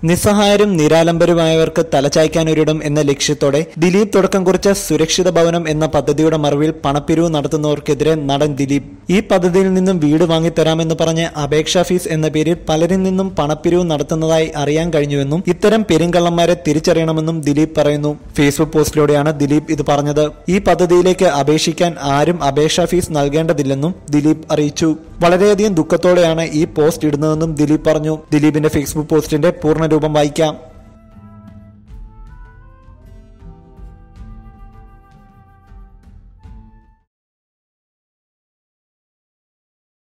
നിസ്സഹായരും നിരാലംബരുമായവർക്ക് തലചായ്ക്കാനൊരിടം എന്ന ലക്ഷ്യത്തോടെ ദിലീപ് തുടക്കം കുറിച്ച സുരക്ഷിത ഭവനം എന്ന പദ്ധതിയുടെ മറവിൽ പണപ്പിരിവ് നടത്തുന്നവർക്കെതിരെ നടൻ ദിലീപ് ഈ പദ്ധതിയിൽ നിന്നും വീട് വാങ്ങിത്തരാമെന്ന് പറഞ്ഞ് അപേക്ഷാ ഫീസ് എന്ന പേരിൽ പലരിൽ നിന്നും പണപ്പിരിവ് നടത്തുന്നതായി അറിയാൻ കഴിഞ്ഞുവെന്നും ഇത്തരം പെരുങ്കള്ളന്മാരെ തിരിച്ചറിയണമെന്നും ദിലീപ് പറയുന്നു ഫേസ്ബുക്ക് പോസ്റ്റിലൂടെയാണ് ദിലീപ് ഇത് പറഞ്ഞത് ഈ പദ്ധതിയിലേക്ക് അപേക്ഷിക്കാൻ ആരും അപേക്ഷാ ഫീസ് നൽകേണ്ടതില്ലെന്നും ദിലീപ് അറിയിച്ചു വളരെയധികം ദുഃഖത്തോടെയാണ് ഈ പോസ്റ്റ് ഇടുന്നതെന്നും ദിലീപ് പറഞ്ഞു ദിലീപിന്റെ ഫേസ്ബുക്ക് പോസ്റ്റിന്റെ പൂർണ്ണരൂപം വായിക്കാം